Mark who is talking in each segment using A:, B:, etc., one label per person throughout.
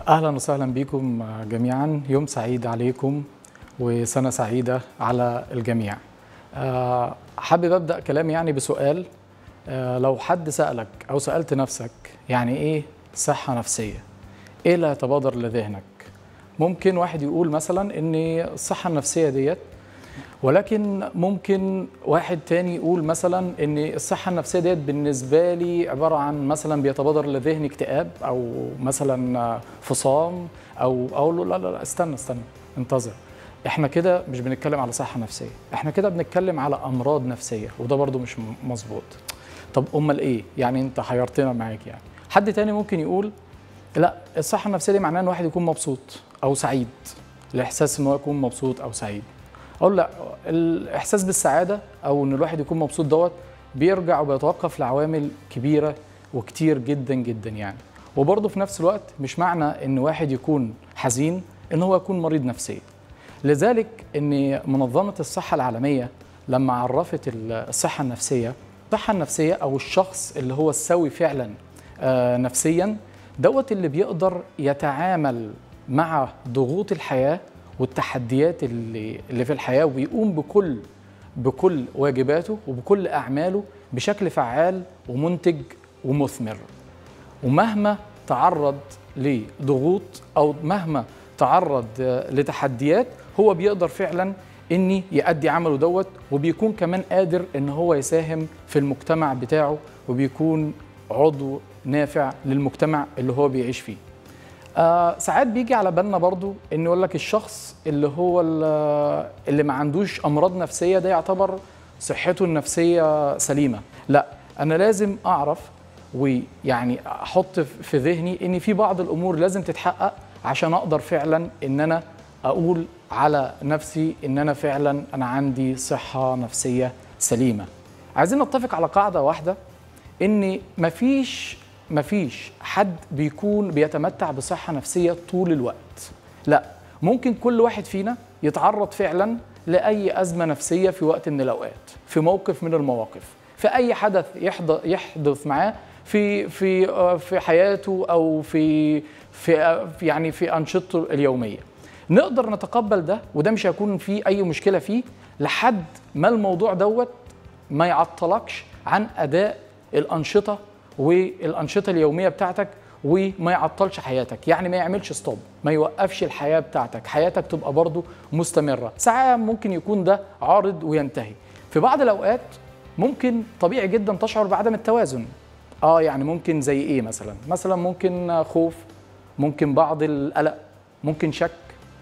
A: اهلا وسهلا بكم جميعا يوم سعيد عليكم وسنه سعيده على الجميع أه، حابب ابدا كلامي يعني بسؤال أه، لو حد سالك او سالت نفسك يعني ايه صحه نفسيه ايه اللي هيتبادر لذهنك ممكن واحد يقول مثلا ان الصحه النفسيه ديت ولكن ممكن واحد تاني يقول مثلا ان الصحه النفسيه ديت بالنسبه لي عباره عن مثلا بيتبادر لذهني اكتئاب او مثلا فصام او اقول له لا لا لا استنى استنى انتظر احنا كده مش بنتكلم على صحه نفسيه احنا كده بنتكلم على امراض نفسيه وده برضو مش مظبوط طب امال ايه يعني انت حيرتنا معاك يعني حد تاني ممكن يقول لا الصحه النفسيه دي معناها ان واحد يكون مبسوط او سعيد الاحساس ان هو يكون مبسوط او سعيد اقول لا الاحساس بالسعاده او ان الواحد يكون مبسوط دوت بيرجع وبيتوقف لعوامل كبيره وكتير جدا جدا يعني وبرضه في نفس الوقت مش معنى ان واحد يكون حزين ان هو يكون مريض نفسيا لذلك ان منظمه الصحه العالميه لما عرفت الصحه النفسيه الصحه النفسيه او الشخص اللي هو السوي فعلا آه نفسيا دوت اللي بيقدر يتعامل مع ضغوط الحياه والتحديات اللي اللي في الحياه وبيقوم بكل بكل واجباته وبكل اعماله بشكل فعال ومنتج ومثمر ومهما تعرض لضغوط او مهما تعرض لتحديات هو بيقدر فعلا اني يأدي عمله دوت وبيكون كمان قادر ان هو يساهم في المجتمع بتاعه وبيكون عضو نافع للمجتمع اللي هو بيعيش فيه آه ساعات بيجي على بالنا برضو ان يقول لك الشخص اللي هو اللي ما عندوش امراض نفسيه ده يعتبر صحته النفسيه سليمه لا انا لازم اعرف ويعني احط في ذهني ان في بعض الامور لازم تتحقق عشان اقدر فعلا ان انا اقول على نفسي ان انا فعلا انا عندي صحه نفسيه سليمه عايزين نتفق على قاعده واحده ان مفيش مفيش حد بيكون بيتمتع بصحة نفسية طول الوقت لا ممكن كل واحد فينا يتعرض فعلا لأي أزمة نفسية في وقت من الأوقات في موقف من المواقف في أي حدث يحدث معاه في في في حياته أو في في يعني في أنشطته اليومية نقدر نتقبل ده وده مش هيكون فيه أي مشكلة فيه لحد ما الموضوع دوت ما يعطلكش عن أداء الأنشطة والانشطه اليوميه بتاعتك وما يعطلش حياتك يعني ما يعملش ستوب ما يوقفش الحياه بتاعتك حياتك تبقى برضو مستمره ساعات ممكن يكون ده عارض وينتهي في بعض الاوقات ممكن طبيعي جدا تشعر بعدم التوازن اه يعني ممكن زي ايه مثلا مثلا ممكن خوف ممكن بعض القلق ممكن شك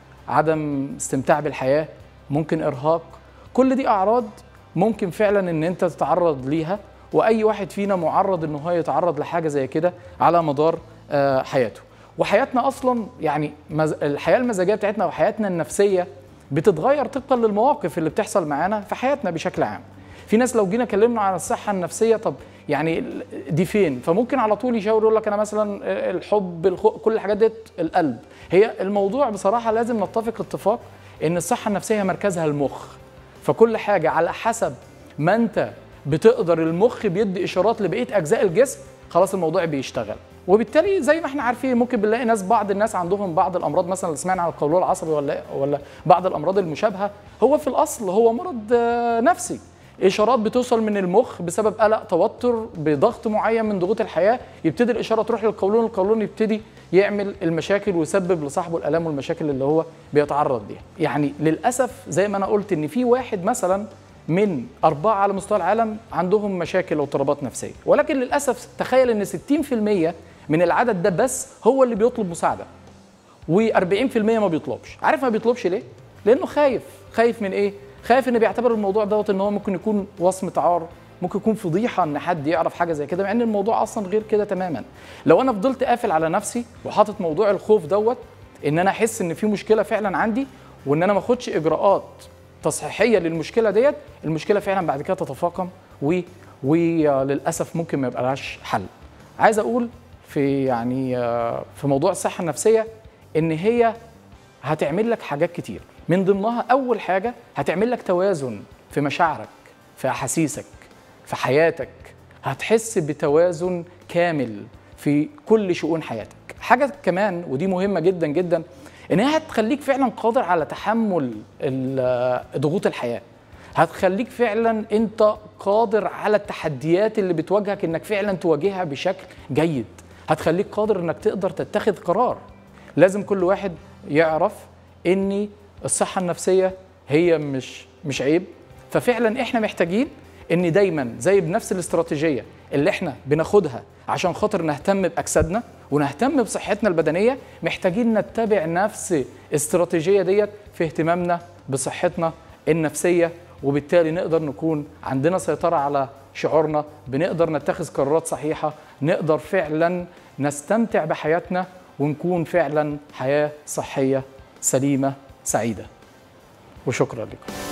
A: عدم استمتاع بالحياه ممكن ارهاق كل دي اعراض ممكن فعلا ان انت تتعرض ليها واي واحد فينا معرض ان هو يتعرض لحاجه زي كده على مدار حياته وحياتنا اصلا يعني الحياه المزاجيه بتاعتنا وحياتنا النفسيه بتتغير طبقا للمواقف اللي بتحصل معانا في حياتنا بشكل عام في ناس لو جينا كلمنا عن الصحه النفسيه طب يعني دي فين فممكن على طول يشاور يقول لك انا مثلا الحب الخوف كل الحاجات ديت القلب هي الموضوع بصراحه لازم نتفق اتفاق ان الصحه النفسيه مركزها المخ فكل حاجه على حسب ما انت بتقدر المخ بيدي اشارات لبقيه اجزاء الجسم خلاص الموضوع بيشتغل وبالتالي زي ما احنا عارفين ممكن بنلاقي ناس بعض الناس عندهم بعض الامراض مثلا اللي سمعنا عن القولون العصبي ولا ولا بعض الامراض المشابهه هو في الاصل هو مرض نفسي اشارات بتوصل من المخ بسبب قلق توتر بضغط معين من ضغوط الحياه يبتدي الاشاره تروح للقولون القولون يبتدي يعمل المشاكل ويسبب لصاحبه الالام والمشاكل اللي هو بيتعرض ليها يعني للاسف زي ما انا قلت ان في واحد مثلا من أربعة على مستوى العالم عندهم مشاكل أو اضطرابات نفسية ولكن للأسف تخيل أن 60% من العدد ده بس هو اللي بيطلب مساعدة و40% ما بيطلبش عارف ما بيطلبش ليه؟ لأنه خايف خايف من إيه؟ خايف ان بيعتبر الموضوع دوت ان هو ممكن يكون وصمه عار ممكن يكون فضيحه ان حد يعرف حاجه زي كده مع ان الموضوع اصلا غير كده تماما لو انا فضلت قافل على نفسي وحاطط موضوع الخوف دوت ان انا احس ان في مشكله فعلا عندي وان انا ما اخدش اجراءات تصحيحيه للمشكله ديت المشكله فعلا بعد كده تتفاقم و وللاسف ممكن ما يبقى لهاش حل عايز اقول في يعني في موضوع الصحه النفسيه ان هي هتعمل لك حاجات كتير من ضمنها اول حاجه هتعمل لك توازن في مشاعرك في احاسيسك في حياتك هتحس بتوازن كامل في كل شؤون حياتك حاجه كمان ودي مهمه جدا جدا انها هتخليك فعلا قادر على تحمل ال- ضغوط الحياه هتخليك فعلا انت قادر على التحديات اللي بتواجهك انك فعلا تواجهها بشكل جيد هتخليك قادر انك تقدر تتخذ قرار لازم كل واحد يعرف ان الصحه النفسيه هي مش مش عيب ففعلا احنا محتاجين ان دايما زي بنفس الاستراتيجيه اللي احنا بناخدها عشان خاطر نهتم باجسادنا ونهتم بصحتنا البدنيه محتاجين نتبع نفس الاستراتيجيه ديت في اهتمامنا بصحتنا النفسيه وبالتالي نقدر نكون عندنا سيطره على شعورنا بنقدر نتخذ قرارات صحيحه نقدر فعلا نستمتع بحياتنا ونكون فعلا حياه صحيه سليمه سعيده وشكرا لكم